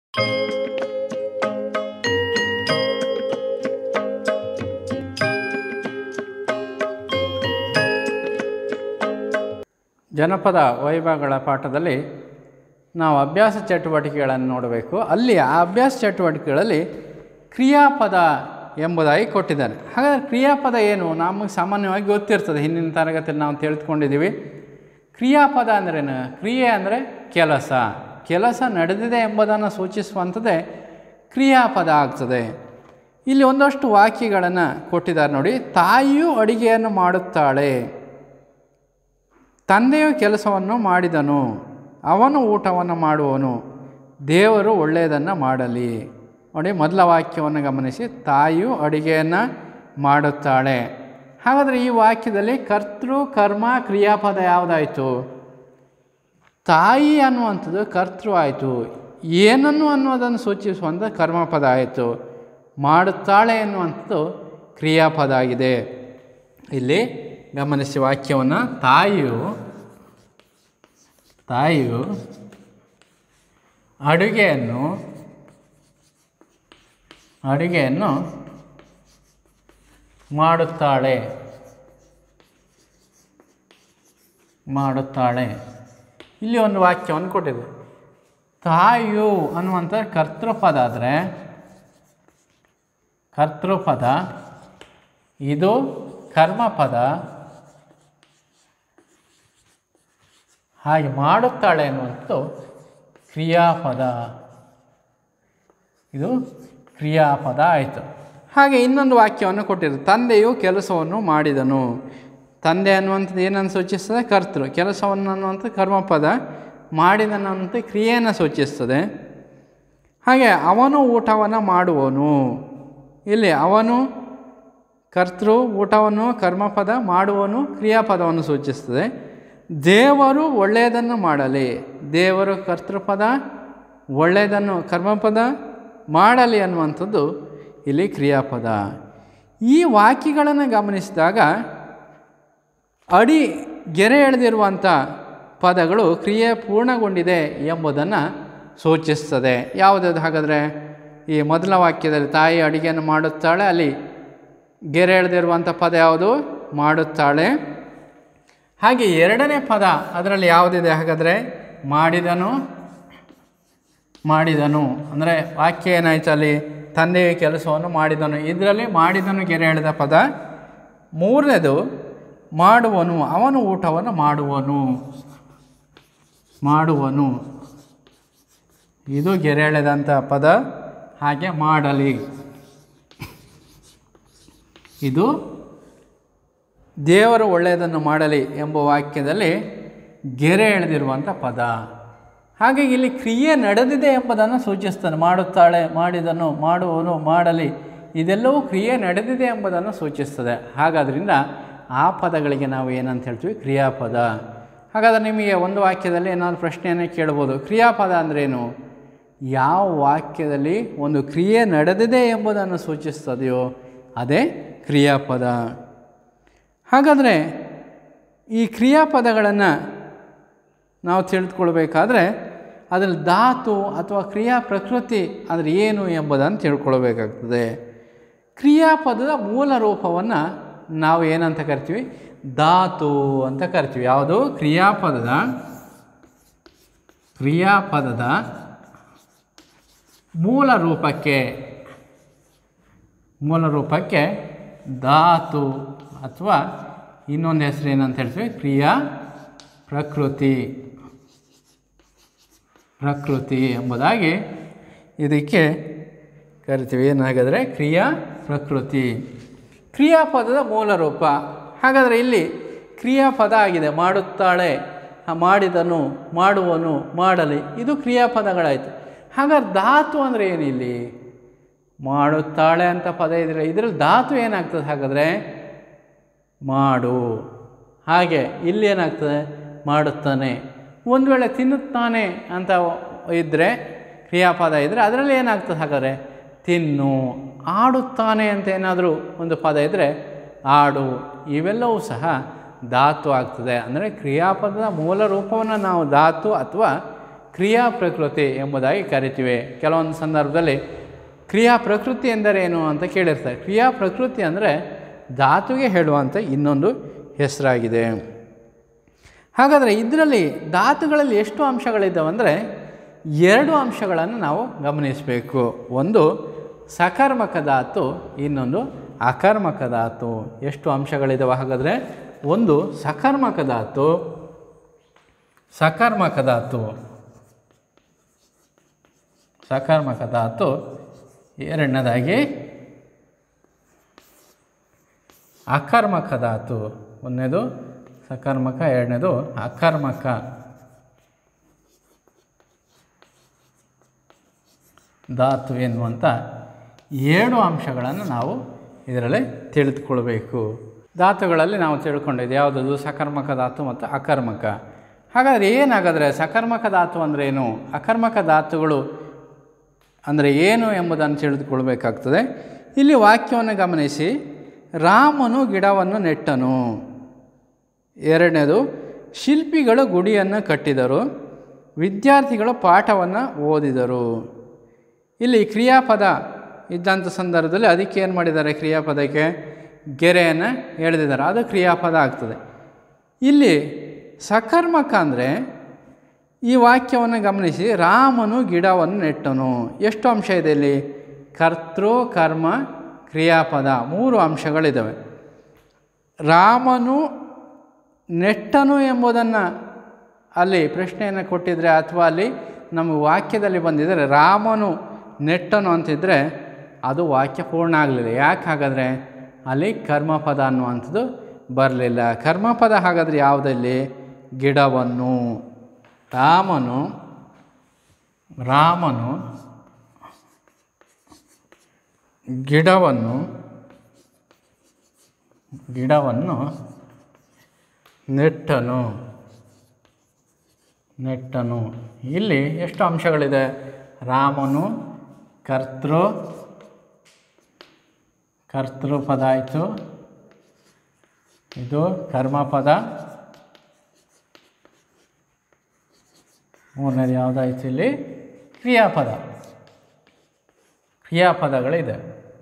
ಜನಪದ ವೈಭವಗಳ ಪಾಠದಲ್ಲಿ ನಾವು ಅಭ್ಯಾಸ ಚಟುವಟಿಕೆಗಳನ್ನು ನೋಡಬೇಕು ಅಲ್ಲಿ ಆ ಅಭ್ಯಾಸ ಚಟುವಟಿಕೆಗಳಲ್ಲಿ ಕ್ರಿಯಾಪದ ಎಂಬುದಾಗಿ ಕೊಟ್ಟಿದ್ದಾನೆ ಹಾಗಾದರೆ ಕ್ರಿಯಾಪದ ಏನು ನಮಗೆ ಸಾಮಾನ್ಯವಾಗಿ ಗೊತ್ತಿರ್ತದೆ ಹಿಂದಿನ ತರಗತಿಯಲ್ಲಿ ನಾವು ತಿಳಿದುಕೊಂಡಿದ್ದೀವಿ ಕ್ರಿಯಾಪದ ಅಂದ್ರೇನು ಕ್ರಿಯೆ ಅಂದರೆ ಕೆಲಸ ಕೆಲಸ ನಡೆದಿದೆ ಎಂಬುದನ್ನು ಸೂಚಿಸುವಂಥದ್ದೇ ಕ್ರಿಯಾಪದ ಆಗ್ತದೆ ಇಲ್ಲಿ ಒಂದಷ್ಟು ವಾಕ್ಯಗಳನ್ನು ಕೊಟ್ಟಿದ್ದಾರೆ ನೋಡಿ ತಾಯಿಯು ಅಡಿಗೆಯನ್ನು ಮಾಡುತ್ತಾಳೆ ತಂದೆಯು ಕೆಲಸವನ್ನು ಮಾಡಿದನು ಅವನು ಊಟವನ್ನು ಮಾಡುವನು ದೇವರು ಒಳ್ಳೆಯದನ್ನು ಮಾಡಲಿ ನೋಡಿ ಮೊದಲ ವಾಕ್ಯವನ್ನು ಗಮನಿಸಿ ತಾಯಿಯು ಅಡಿಗೆಯನ್ನು ಮಾಡುತ್ತಾಳೆ ಹಾಗಾದರೆ ಈ ವಾಕ್ಯದಲ್ಲಿ ಕರ್ತೃ ಕರ್ಮ ಕ್ರಿಯಾಪದ ಯಾವುದಾಯಿತು ತಾಯಿ ಅನ್ನುವಂಥದ್ದು ಕರ್ತೃ ಆಯಿತು ಏನನ್ನು ಅನ್ನೋದನ್ನು ಸೂಚಿಸುವಂಥ ಕರ್ಮಪದ ಆಯಿತು ಮಾಡುತ್ತಾಳೆ ಎನ್ನುವಂಥದ್ದು ಕ್ರಿಯಾಪದ ಆಗಿದೆ ಇಲ್ಲಿ ಗಮನಿಸಿ ವಾಕ್ಯವನ್ನು ತಾಯಿಯು ತಾಯಿಯು ಅಡುಗೆಯನ್ನು ಅಡುಗೆಯನ್ನು ಮಾಡುತ್ತಾಳೆ ಮಾಡುತ್ತಾಳೆ ಇಲ್ಲಿ ಒಂದು ವಾಕ್ಯವನ್ನು ಕೊಟ್ಟಿದೆ ತಾಯಿಯು ಅನ್ನುವಂಥ ಕರ್ತೃಪದ ಆದರೆ ಕರ್ತೃಪದ ಇದು ಕರ್ಮಪದ ಹಾಗೆ ಮಾಡುತ್ತಾಳೆ ಅನ್ನುವಂಥದ್ದು ಕ್ರಿಯಾಪದ ಇದು ಕ್ರಿಯಾಪದ ಆಯಿತು ಹಾಗೆ ಇನ್ನೊಂದು ವಾಕ್ಯವನ್ನು ಕೊಟ್ಟಿದ್ರು ತಂದೆಯು ಕೆಲಸವನ್ನು ಮಾಡಿದನು ತಂದೆ ಅನ್ನುವಂಥದ್ದು ಏನನ್ನು ಸೂಚಿಸ್ತದೆ ಕರ್ತೃ ಕೆಲಸವನ್ನು ಅನ್ನುವಂಥ ಕರ್ಮಪದ ಮಾಡಿದನಂತ ಕ್ರಿಯೆಯನ್ನು ಸೂಚಿಸ್ತದೆ ಹಾಗೆ ಅವನು ಊಟವನ್ನು ಮಾಡುವನು ಇಲ್ಲಿ ಅವನು ಕರ್ತೃ ಊಟವನ್ನು ಕರ್ಮಪದ ಮಾಡುವನು ಕ್ರಿಯಾಪದವನ್ನು ಸೂಚಿಸ್ತದೆ ದೇವರು ಒಳ್ಳೆಯದನ್ನು ಮಾಡಲಿ ದೇವರು ಕರ್ತೃಪದ ಒಳ್ಳೆಯದನ್ನು ಕರ್ಮಪದ ಮಾಡಲಿ ಅನ್ನುವಂಥದ್ದು ಇಲ್ಲಿ ಕ್ರಿಯಾಪದ ಈ ವಾಕ್ಯಗಳನ್ನು ಗಮನಿಸಿದಾಗ ಅಡಿ ಗೆರೆ ಎಳೆದಿರುವಂಥ ಪದಗಳು ಕ್ರಿಯೆ ಪೂರ್ಣಗೊಂಡಿದೆ ಎಂಬುದನ್ನು ಸೂಚಿಸ್ತದೆ ಯಾವುದಾದ್ರು ಹಾಗಾದರೆ ಈ ಮೊದಲ ವಾಕ್ಯದಲ್ಲಿ ತಾಯಿ ಅಡಿಗೆಯನ್ನು ಮಾಡುತ್ತಾಳೆ ಅಲ್ಲಿ ಗೆರೆ ಎಳೆದಿರುವಂಥ ಪದ ಯಾವುದು ಮಾಡುತ್ತಾಳೆ ಹಾಗೆ ಎರಡನೇ ಪದ ಅದರಲ್ಲಿ ಯಾವುದಿದೆ ಹಾಗಾದರೆ ಮಾಡಿದನು ಮಾಡಿದನು ಅಂದರೆ ವಾಕ್ಯ ಏನಾಯ್ತು ಅಲ್ಲಿ ತಂದೆಯ ಕೆಲಸವನ್ನು ಮಾಡಿದನು ಇದರಲ್ಲಿ ಮಾಡಿದನು ಗೆರೆ ಎಳೆದ ಪದ ಮೂರನೇದು ಮಾಡುವನು ಅವನು ಊಟವನ್ನು ಮಾಡುವನು ಮಾಡುವನು ಇದು ಗೆರೆ ಎಳೆದಂಥ ಪದ ಹಾಗೆ ಮಾಡಲಿ ಇದು ದೇವರು ಒಳ್ಳೆಯದನ್ನು ಮಾಡಲಿ ಎಂಬ ವಾಕ್ಯದಲ್ಲಿ ಗೆರೆ ಎಳೆದಿರುವಂಥ ಪದ ಹಾಗೆ ಇಲ್ಲಿ ಕ್ರಿಯೆ ನಡೆದಿದೆ ಎಂಬುದನ್ನು ಸೂಚಿಸ್ತಾನೆ ಮಾಡುತ್ತಾಳೆ ಮಾಡಿದನು ಮಾಡುವನು ಮಾಡಲಿ ಇದೆಲ್ಲವೂ ಕ್ರಿಯೆ ನಡೆದಿದೆ ಎಂಬುದನ್ನು ಸೂಚಿಸ್ತದೆ ಹಾಗಾದ್ರಿಂದ ಆ ಪದಗಳಿಗೆ ನಾವು ಏನಂತ ಹೇಳ್ತೀವಿ ಕ್ರಿಯಾಪದ ಹಾಗಾದರೆ ನಿಮಗೆ ಒಂದು ವಾಕ್ಯದಲ್ಲಿ ಏನಾದರೂ ಪ್ರಶ್ನೆಯನ್ನು ಕೇಳ್ಬೋದು ಕ್ರಿಯಾಪದ ಅಂದ್ರೇನು ಯಾವ ವಾಕ್ಯದಲ್ಲಿ ಒಂದು ಕ್ರಿಯೆ ನಡೆದಿದೆ ಎಂಬುದನ್ನು ಸೂಚಿಸ್ತದೆಯೋ ಅದೇ ಕ್ರಿಯಾಪದ ಹಾಗಾದರೆ ಈ ಕ್ರಿಯಾಪದಗಳನ್ನು ನಾವು ತಿಳಿದುಕೊಳ್ಬೇಕಾದ್ರೆ ಅದರಲ್ಲಿ ಧಾತು ಅಥವಾ ಕ್ರಿಯಾ ಪ್ರಕೃತಿ ಅಂದರೆ ಏನು ಎಂಬುದನ್ನು ತಿಳ್ಕೊಳ್ಬೇಕಾಗ್ತದೆ ಕ್ರಿಯಾಪದದ ಮೂಲ ರೂಪವನ್ನು ನಾವು ಏನಂತ ಕರಿತೀವಿ ಧಾತು ಅಂತ ಕರಿತೀವಿ ಯಾವುದು ಕ್ರಿಯಾಪದದ ಕ್ರಿಯಾಪದದ ಮೂಲ ರೂಪಕ್ಕೆ ಮೂಲ ರೂಪಕ್ಕೆ ಧಾತು ಅಥವಾ ಇನ್ನೊಂದು ಹೆಸರು ಏನಂತ ಹೇಳ್ತೀವಿ ಕ್ರಿಯಾ ಪ್ರಕೃತಿ ಪ್ರಕೃತಿ ಎಂಬುದಾಗಿ ಇದಕ್ಕೆ ಕರಿತೀವಿ ಏನಾಗಾದರೆ ಕ್ರಿಯಾ ಪ್ರಕೃತಿ ಕ್ರಿಯಾಪದದ ಮೂಲ ರೂಪ ಹಾಗಾದರೆ ಇಲ್ಲಿ ಕ್ರಿಯಾಪದ ಆಗಿದೆ ಮಾಡುತ್ತಾಳೆ ಆ ಮಾಡಿದನು ಮಾಡುವನು ಮಾಡಲಿ ಇದು ಕ್ರಿಯಾಪದಗಳಾಯಿತು ಹಾಗಾದ್ರೆ ಧಾತು ಅಂದರೆ ಏನಿಲ್ಲಿ ಮಾಡುತ್ತಾಳೆ ಅಂತ ಪದ ಇದ್ರೆ ಇದರಲ್ಲಿ ಧಾತು ಏನಾಗ್ತದೆ ಹಾಗಾದರೆ ಮಾಡು ಹಾಗೆ ಇಲ್ಲಿ ಏನಾಗ್ತದೆ ಮಾಡುತ್ತಾನೆ ಒಂದು ವೇಳೆ ತಿನ್ನುತ್ತಾನೆ ಅಂತ ಇದ್ದರೆ ಕ್ರಿಯಾಪದ ಇದ್ದರೆ ಅದರಲ್ಲಿ ಏನಾಗ್ತದೆ ಹಾಗಾದರೆ ತಿನ್ನು ಆಡುತ್ತಾನೆ ಅಂತ ಏನಾದರೂ ಒಂದು ಪದ ಇದ್ದರೆ ಆಡು ಇವೆಲ್ಲವೂ ಸಹ ಧಾತು ಆಗ್ತದೆ ಅಂದರೆ ಕ್ರಿಯಾಪದದ ಮೂಲ ರೂಪವನ್ನು ನಾವು ಧಾತು ಅಥವಾ ಕ್ರಿಯಾ ಪ್ರಕೃತಿ ಎಂಬುದಾಗಿ ಕರಿತೀವಿ ಕೆಲವೊಂದು ಸಂದರ್ಭದಲ್ಲಿ ಕ್ರಿಯಾ ಪ್ರಕೃತಿ ಎಂದರೇನು ಅಂತ ಕೇಳಿರ್ತಾರೆ ಕ್ರಿಯಾ ಪ್ರಕೃತಿ ಅಂದರೆ ಧಾತುಗೆ ಹೇಳುವಂಥ ಇನ್ನೊಂದು ಹೆಸರಾಗಿದೆ ಹಾಗಾದರೆ ಇದರಲ್ಲಿ ಧಾತುಗಳಲ್ಲಿ ಎಷ್ಟು ಅಂಶಗಳಿದ್ದಾವೆ ಅಂದರೆ ಎರಡು ಅಂಶಗಳನ್ನು ನಾವು ಗಮನಿಸಬೇಕು ಒಂದು ಸಕರ್ಮಕ ಧಾತು ಇನ್ನೊಂದು ಅಕರ್ಮಕ ಧಾತು ಎಷ್ಟು ಅಂಶಗಳಿದ್ದಾವೆ ಹಾಗಾದರೆ ಒಂದು ಸಕರ್ಮಕ ಧಾತು ಸಕರ್ಮಕ ಧಾತು ಸಕರ್ಮಕ ಧಾತು ಎರಡನೇದಾಗಿ ಅಕರ್ಮಕ ಧಾತು ಒಂದನೇದು ಸಕರ್ಮಕ ಎರಡನೇದು ಅಕರ್ಮಕ ಧಾತು ಎನ್ನುವಂಥ ಏಳು ಅಂಶಗಳನ್ನು ನಾವು ಇದರಲ್ಲಿ ತಿಳಿದುಕೊಳ್ಬೇಕು ಧಾತುಗಳಲ್ಲಿ ನಾವು ತಿಳ್ಕೊಂಡಿದ್ದು ಯಾವುದದು ಸಕರ್ಮಕ ಧಾತು ಮತ್ತು ಅಕರ್ಮಕ ಹಾಗಾದರೆ ಏನಾಗಾದರೆ ಸಕರ್ಮಕ ಧಾತು ಅಂದರೆ ಏನು ಅಕರ್ಮಕ ಧಾತುಗಳು ಅಂದರೆ ಏನು ಎಂಬುದನ್ನು ತಿಳಿದುಕೊಳ್ಬೇಕಾಗ್ತದೆ ಇಲ್ಲಿ ವಾಕ್ಯವನ್ನು ಗಮನಿಸಿ ರಾಮನು ಗಿಡವನ್ನು ನೆಟ್ಟನು ಎರಡನೇದು ಶಿಲ್ಪಿಗಳು ಗುಡಿಯನ್ನು ಕಟ್ಟಿದರು ವಿದ್ಯಾರ್ಥಿಗಳು ಪಾಠವನ್ನು ಓದಿದರು ಇಲ್ಲಿ ಕ್ರಿಯಾಪದ ಇದ್ದಂಥ ಸಂದರ್ಭದಲ್ಲಿ ಅದಕ್ಕೆ ಏನು ಮಾಡಿದ್ದಾರೆ ಕ್ರಿಯಾಪದಕ್ಕೆ ಗೆರೆಯನ್ನು ಎಳೆದಿದ್ದಾರೆ ಅದು ಕ್ರಿಯಾಪದ ಆಗ್ತದೆ ಇಲ್ಲಿ ಸಕರ್ಮಕ ಅಂದರೆ ಈ ವಾಕ್ಯವನ್ನು ಗಮನಿಸಿ ರಾಮನು ಗಿಡವನ್ನು ನೆಟ್ಟನು ಎಷ್ಟು ಅಂಶ ಇದೆ ಇಲ್ಲಿ ಕರ್ತೃ ಕರ್ಮ ಕ್ರಿಯಾಪದ ಮೂರು ಅಂಶಗಳಿದ್ದಾವೆ ರಾಮನು ನೆಟ್ಟನು ಎಂಬುದನ್ನು ಅಲ್ಲಿ ಪ್ರಶ್ನೆಯನ್ನು ಕೊಟ್ಟಿದ್ರೆ ಅಥವಾ ಅಲ್ಲಿ ನಮ್ಮ ವಾಕ್ಯದಲ್ಲಿ ಬಂದಿದ್ದರೆ ರಾಮನು ನೆಟ್ಟನು ಅಂತಿದ್ದರೆ ಅದು ವಾಕ್ಯ ಪೂರ್ಣ ಆಗಲಿಲ್ಲ ಯಾಕೆ ಹಾಗಾದರೆ ಅಲ್ಲಿ ಕರ್ಮಪದ ಅನ್ನುವಂಥದ್ದು ಬರಲಿಲ್ಲ ಕರ್ಮಪದ ಹಾಗಾದರೆ ಯಾವುದಲ್ಲಿ ಗಿಡವನ್ನು ರಾಮನು ರಾಮನು ಗಿಡವನ್ನು ಗಿಡವನ್ನು ನೆಟ್ಟನು ನೆಟ್ಟನು ಇಲ್ಲಿ ಎಷ್ಟು ಅಂಶಗಳಿದೆ ರಾಮನು ಕರ್ತೃ ಕರ್ತೃ ಪದ ಆಯಿತು ಇದು ಕರ್ಮಪದ ಮೂರನೇದು ಯಾವುದಾಯ್ತು ಇಲ್ಲಿ ಕ್ರಿಯಾಪದ ಕ್ರಿಯಾಪದಗಳಿದೆ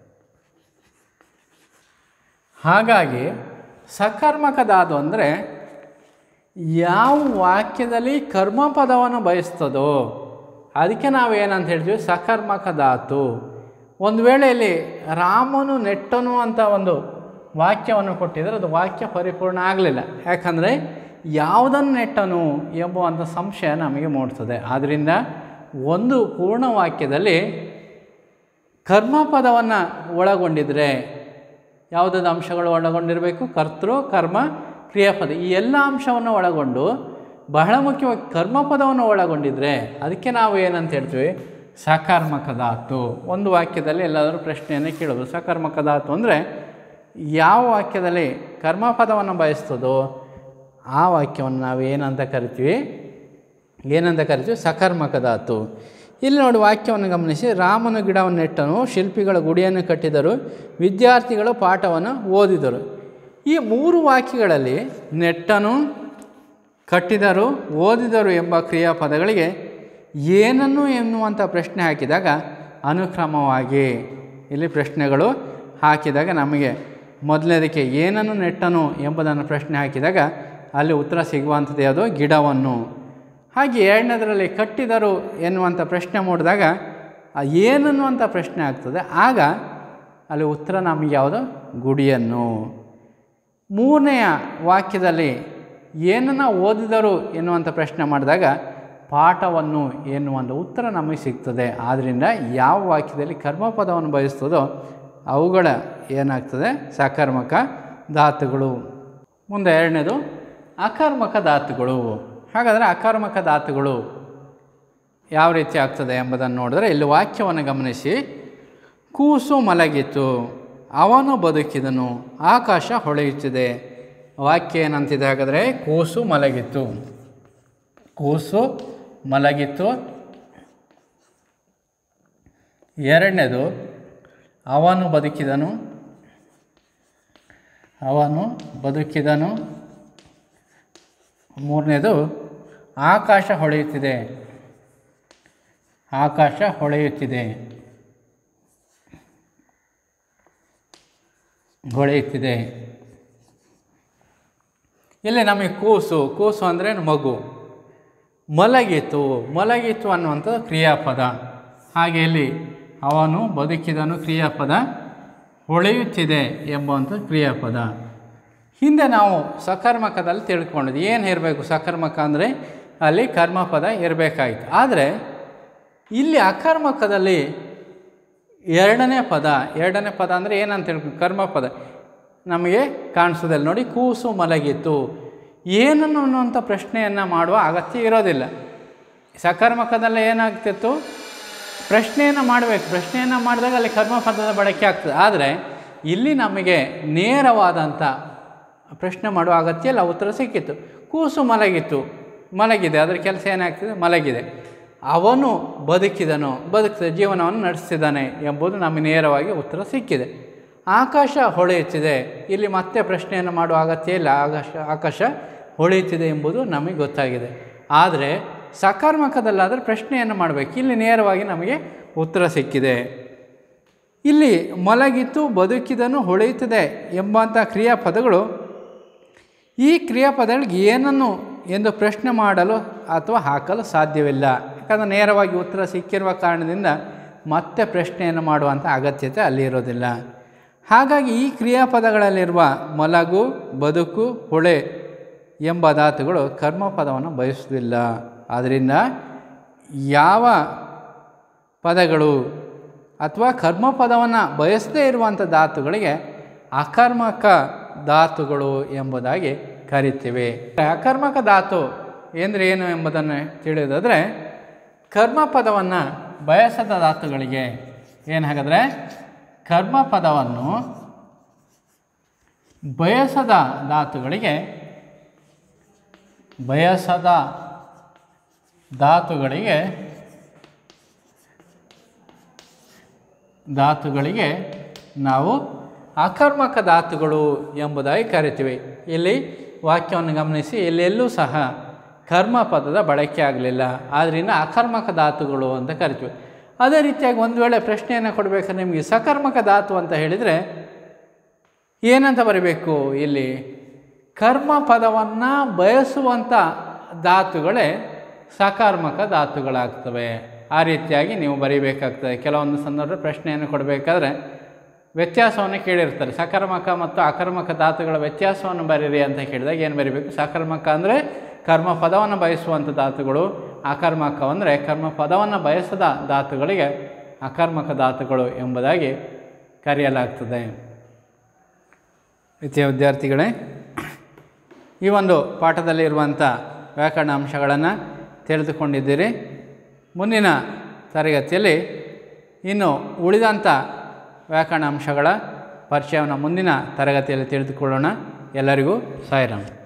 ಹಾಗಾಗಿ ಸಕರ್ಮಕದಾದು ಅಂದರೆ ಯಾವ ವಾಕ್ಯದಲ್ಲಿ ಕರ್ಮಪದವನ್ನು ಬಯಸ್ತದೋ ಅದಕ್ಕೆ ನಾವು ಏನಂತ ಹೇಳ್ತೀವಿ ಸಕರ್ಮಕ ಧಾತು ಒಂದು ವೇಳೆ ಇಲ್ಲಿ ರಾಮನು ನೆಟ್ಟನು ಅಂತ ಒಂದು ವಾಕ್ಯವನ್ನು ಕೊಟ್ಟಿದ್ದರೆ ಅದು ವಾಕ್ಯ ಪರಿಪೂರ್ಣ ಆಗಲಿಲ್ಲ ಯಾಕಂದರೆ ಯಾವುದನ್ನು ನೆಟ್ಟನು ಎಂಬುವಂಥ ಸಂಶಯ ನಮಗೆ ಮೂಡ್ತದೆ ಆದ್ದರಿಂದ ಒಂದು ಪೂರ್ಣ ವಾಕ್ಯದಲ್ಲಿ ಕರ್ಮಪದವನ್ನು ಒಳಗೊಂಡಿದ್ರೆ ಯಾವುದಾದ ಅಂಶಗಳು ಒಳಗೊಂಡಿರಬೇಕು ಕರ್ತೃ ಕರ್ಮ ಕ್ರಿಯಾಪದ ಈ ಎಲ್ಲ ಅಂಶವನ್ನು ಒಳಗೊಂಡು ಬಹಳ ಮುಖ್ಯವಾಗಿ ಕರ್ಮಪದವನ್ನು ಒಳಗೊಂಡಿದ್ರೆ ಅದಕ್ಕೆ ನಾವು ಏನಂತ ಹೇಳ್ತೀವಿ ಸಕರ್ಮಕ ಧಾತು ಒಂದು ವಾಕ್ಯದಲ್ಲಿ ಎಲ್ಲಾದರೂ ಪ್ರಶ್ನೆಯನ್ನು ಕೇಳೋದು ಸಕರ್ಮಕ ಧಾತು ಅಂದರೆ ಯಾವ ವಾಕ್ಯದಲ್ಲಿ ಕರ್ಮಪದವನ್ನು ಬಯಸ್ತದೋ ಆ ವಾಕ್ಯವನ್ನು ನಾವು ಏನಂತ ಕರಿತೀವಿ ಏನಂತ ಕರಿತೀವಿ ಸಕರ್ಮಕ ಧಾತು ಇಲ್ಲಿ ನೋಡಿ ವಾಕ್ಯವನ್ನು ಗಮನಿಸಿ ರಾಮನ ಗಿಡವನ್ನು ನೆಟ್ಟನು ಶಿಲ್ಪಿಗಳ ಗುಡಿಯನ್ನು ಕಟ್ಟಿದರು ವಿದ್ಯಾರ್ಥಿಗಳು ಪಾಠವನ್ನು ಓದಿದರು ಈ ಮೂರು ವಾಕ್ಯಗಳಲ್ಲಿ ನೆಟ್ಟನು ಕಟ್ಟಿದರು ಓದಿದರು ಎಂಬ ಕ್ರಿಯಾಪದಗಳಿಗೆ ಏನನ್ನು ಎನ್ನುವಂಥ ಪ್ರಶ್ನೆ ಹಾಕಿದಾಗ ಅನುಕ್ರಮವಾಗಿ ಇಲ್ಲಿ ಪ್ರಶ್ನೆಗಳು ಹಾಕಿದಾಗ ನಮಗೆ ಮೊದಲನೇದಕ್ಕೆ ಏನನ್ನು ನೆಟ್ಟನು ಎಂಬುದನ್ನು ಪ್ರಶ್ನೆ ಹಾಕಿದಾಗ ಅಲ್ಲಿ ಉತ್ತರ ಸಿಗುವಂಥದ್ದು ಯಾವುದು ಗಿಡವನ್ನು ಹಾಗೆ ಎರಡನೇದರಲ್ಲಿ ಕಟ್ಟಿದರು ಎನ್ನುವಂಥ ಪ್ರಶ್ನೆ ಮೂಡಿದಾಗ ಆ ಏನನ್ನುವಂಥ ಪ್ರಶ್ನೆ ಆಗ್ತದೆ ಆಗ ಅಲ್ಲಿ ಉತ್ತರ ನಮಗೆ ಯಾವುದು ಗುಡಿಯನ್ನು ಮೂರನೆಯ ವಾಕ್ಯದಲ್ಲಿ ಏನನ್ನು ಓದಿದರು ಎನ್ನುವಂಥ ಪ್ರಶ್ನೆ ಮಾಡಿದಾಗ ಪಾಠವನ್ನು ಎನ್ನುವಂಥ ಉತ್ತರ ನಮಗೆ ಸಿಗ್ತದೆ ಆದ್ದರಿಂದ ಯಾವ ವಾಕ್ಯದಲ್ಲಿ ಕರ್ಮಪದವನ್ನು ಬಯಸ್ತದೋ ಅವುಗಳ ಏನಾಗ್ತದೆ ಸಕರ್ಮಕ ಧಾತುಗಳು ಮುಂದೆ ಎರಡನೇದು ಅಕರ್ಮಕ ಧಾತುಗಳು ಹಾಗಾದರೆ ಅಕರ್ಮಕ ಧಾತುಗಳು ಯಾವ ರೀತಿ ಆಗ್ತದೆ ಎಂಬುದನ್ನು ನೋಡಿದ್ರೆ ಇಲ್ಲಿ ವಾಕ್ಯವನ್ನು ಗಮನಿಸಿ ಕೂಸು ಮಲಗಿತು ಅವನು ಬದುಕಿದನು ಆಕಾಶ ಹೊಳೆಯುತ್ತಿದೆ ವಾಕ್ಯ ಏನಂತಿದೆ ಹಾಗಾದರೆ ಕೂಸು ಮಲಗಿತು ಕೂಸು ಮಲಗಿತು ಎರಡನೇದು ಅವನು ಬದುಕಿದನು ಅವನು ಬದುಕಿದನು ಮೂರನೇದು ಆಕಾಶ ಹೊಳೆಯುತ್ತಿದೆ ಆಕಾಶ ಹೊಳೆಯುತ್ತಿದೆ ಹೊಳೆಯುತ್ತಿದೆ ಇಲ್ಲಿ ನಮಗೆ ಕೂಸು ಕೂಸು ಅಂದರೆ ಮಗು ಮಲಗಿತು ಮಲಗಿತು ಅನ್ನುವಂಥದ್ದು ಕ್ರಿಯಾಪದ ಹಾಗೆ ಇಲ್ಲಿ ಅವನು ಬದುಕಿದನು ಕ್ರಿಯಾಪದ ಹೊಳೆಯುತ್ತಿದೆ ಎಂಬುವಂಥ ಕ್ರಿಯಾಪದ ಹಿಂದೆ ನಾವು ಸಕರ್ಮಕದಲ್ಲಿ ತಿಳ್ಕೊಂಡಿದ್ವಿ ಏನು ಇರಬೇಕು ಸಕರ್ಮಕ ಅಂದರೆ ಅಲ್ಲಿ ಕರ್ಮಪದ ಇರಬೇಕಾಗಿತ್ತು ಆದರೆ ಇಲ್ಲಿ ಅಕರ್ಮಕದಲ್ಲಿ ಎರಡನೇ ಪದ ಎರಡನೇ ಪದ ಅಂದರೆ ಏನಂತ ಹೇಳ್ಬೇಕು ಕರ್ಮಪದ ನಮಗೆ ಕಾಣಿಸೋದಿಲ್ಲ ನೋಡಿ ಕೂಸು ಮಲಗಿತು ಏನನ್ನು ಅನ್ನುವಂಥ ಪ್ರಶ್ನೆಯನ್ನು ಮಾಡುವ ಅಗತ್ಯ ಇರೋದಿಲ್ಲ ಸಕರ್ಮಕದಲ್ಲಿ ಏನಾಗ್ತಿತ್ತು ಪ್ರಶ್ನೆಯನ್ನು ಮಾಡಬೇಕು ಪ್ರಶ್ನೆಯನ್ನು ಮಾಡಿದಾಗ ಅಲ್ಲಿ ಕರ್ಮಪದದ ಬಳಕೆ ಆಗ್ತದೆ ಆದರೆ ಇಲ್ಲಿ ನಮಗೆ ನೇರವಾದಂಥ ಪ್ರಶ್ನೆ ಮಾಡುವ ಅಗತ್ಯ ಇಲ್ಲ ಉತ್ತರ ಸಿಕ್ಕಿತ್ತು ಕೂಸು ಮಲಗಿತ್ತು ಮಲಗಿದೆ ಅದರ ಕೆಲಸ ಏನಾಗ್ತದೆ ಮಲಗಿದೆ ಅವನು ಬದುಕಿದನು ಬದುಕಿದ ಜೀವನವನ್ನು ನಡೆಸ್ತಿದ್ದಾನೆ ಎಂಬುದು ನಮಗೆ ನೇರವಾಗಿ ಉತ್ತರ ಸಿಕ್ಕಿದೆ ಆಕಾಶ ಹೊಳೆಯುತ್ತಿದೆ ಇಲ್ಲಿ ಮತ್ತೆ ಪ್ರಶ್ನೆಯನ್ನು ಮಾಡುವ ಅಗತ್ಯ ಇಲ್ಲ ಆಕಾಶ ಆಕಾಶ ಹೊಳೆಯುತ್ತಿದೆ ಎಂಬುದು ನಮಗೆ ಗೊತ್ತಾಗಿದೆ ಆದರೆ ಸಕಾರಾತ್ಮಕದಲ್ಲಾದರೆ ಪ್ರಶ್ನೆಯನ್ನು ಮಾಡಬೇಕು ಇಲ್ಲಿ ನೇರವಾಗಿ ನಮಗೆ ಉತ್ತರ ಸಿಕ್ಕಿದೆ ಇಲ್ಲಿ ಮಲಗಿತ್ತು ಬದುಕಿದನು ಹೊಳೆಯುತ್ತದೆ ಎಂಬಂಥ ಕ್ರಿಯಾಪದಗಳು ಈ ಕ್ರಿಯಾಪದಗಳಿಗೆ ಏನನ್ನು ಎಂದು ಪ್ರಶ್ನೆ ಮಾಡಲು ಅಥವಾ ಹಾಕಲು ಸಾಧ್ಯವಿಲ್ಲ ಯಾಕಂದರೆ ನೇರವಾಗಿ ಉತ್ತರ ಸಿಕ್ಕಿರುವ ಕಾರಣದಿಂದ ಮತ್ತೆ ಪ್ರಶ್ನೆಯನ್ನು ಮಾಡುವಂಥ ಅಗತ್ಯತೆ ಅಲ್ಲಿರೋದಿಲ್ಲ ಹಾಗಾಗಿ ಈ ಕ್ರಿಯಾಪದಗಳಲ್ಲಿರುವ ಮಲಗು ಬದುಕು ಹೊಳೆ ಎಂಬ ಧಾತುಗಳು ಕರ್ಮಪದವನ್ನು ಬಯಸುವುದಿಲ್ಲ ಆದ್ದರಿಂದ ಯಾವ ಪದಗಳು ಅಥವಾ ಕರ್ಮಪದವನ್ನು ಬಯಸದೇ ಇರುವಂಥ ಧಾತುಗಳಿಗೆ ಅಕರ್ಮಕ ಧಾತುಗಳು ಎಂಬುದಾಗಿ ಕರಿತೀವಿ ಅಕರ್ಮಕ ಧಾತು ಎಂದರೆ ಏನು ಎಂಬುದನ್ನು ತಿಳಿಯೋದಾದರೆ ಕರ್ಮಪದವನ್ನು ಬಯಸದ ಧಾತುಗಳಿಗೆ ಏನು ಹಾಗಾದರೆ ಕರ್ಮಪದವನ್ನು ಬಯಸದ ಧಾತುಗಳಿಗೆ ಬಯಸದ ಧಾತುಗಳಿಗೆ ಧಾತುಗಳಿಗೆ ನಾವು ಅಕರ್ಮಕ ಧಾತುಗಳು ಎಂಬುದಾಗಿ ಕರಿತೀವಿ ಇಲ್ಲಿ ವಾಕ್ಯವನ್ನು ಗಮನಿಸಿ ಇಲ್ಲೆಲ್ಲೂ ಸಹ ಕರ್ಮಪದದ ಬಳಕೆ ಆಗಲಿಲ್ಲ ಆದ್ದರಿಂದ ಅಕರ್ಮಕ ಧಾತುಗಳು ಅಂತ ಕರಿತೀವಿ ಅದೇ ರೀತಿಯಾಗಿ ಒಂದು ವೇಳೆ ಪ್ರಶ್ನೆಯನ್ನು ಕೊಡಬೇಕಾದ್ರೆ ನಿಮಗೆ ಸಕರ್ಮಕ ಧಾತು ಅಂತ ಹೇಳಿದರೆ ಏನಂತ ಬರಬೇಕು ಇಲ್ಲಿ ಕರ್ಮ ಪದವನ್ನು ಬಯಸುವಂಥ ಧಾತುಗಳೇ ಸಕಾರ್ಮಕ ಧಾತುಗಳಾಗ್ತವೆ ಆ ರೀತಿಯಾಗಿ ನೀವು ಬರೀಬೇಕಾಗ್ತದೆ ಕೆಲವೊಂದು ಸಂದರ್ಭ ಪ್ರಶ್ನೆಯನ್ನು ಕೊಡಬೇಕಾದ್ರೆ ವ್ಯತ್ಯಾಸವನ್ನು ಕೇಳಿರ್ತಾರೆ ಸಕರ್ಮಕ ಮತ್ತು ಅಕರ್ಮಕ ಧಾತುಗಳ ವ್ಯತ್ಯಾಸವನ್ನು ಬರೀರಿ ಅಂತ ಕೇಳಿದಾಗ ಏನು ಬರೀಬೇಕು ಸಕರ್ಮಕ ಅಂದರೆ ಕರ್ಮ ಪದವನ್ನು ಬಯಸುವಂಥ ಧಾತುಗಳು ಅಕರ್ಮಕ ಅಂದರೆ ಕರ್ಮ ಪದವನ್ನು ಬಯಸದ ಧಾತುಗಳಿಗೆ ಅಕರ್ಮಕ ಧಾತುಗಳು ಎಂಬುದಾಗಿ ಕರೆಯಲಾಗ್ತದೆ ವಿದ್ಯಾ ವಿದ್ಯಾರ್ಥಿಗಳೇ ಈ ಒಂದು ಪಾಠದಲ್ಲಿರುವಂಥ ವ್ಯಾಕರಣ ಅಂಶಗಳನ್ನು ತಿಳಿದುಕೊಂಡಿದ್ದೀರಿ ಮುಂದಿನ ತರಗತಿಯಲ್ಲಿ ಇನ್ನು ಉಳಿದಂಥ ವ್ಯಾಕರಣ ಅಂಶಗಳ ಪರಿಚಯವನ್ನು ಮುಂದಿನ ತರಗತಿಯಲ್ಲಿ ತಿಳಿದುಕೊಳ್ಳೋಣ ಎಲ್ಲರಿಗೂ ಸಾಯಿರಾಮ್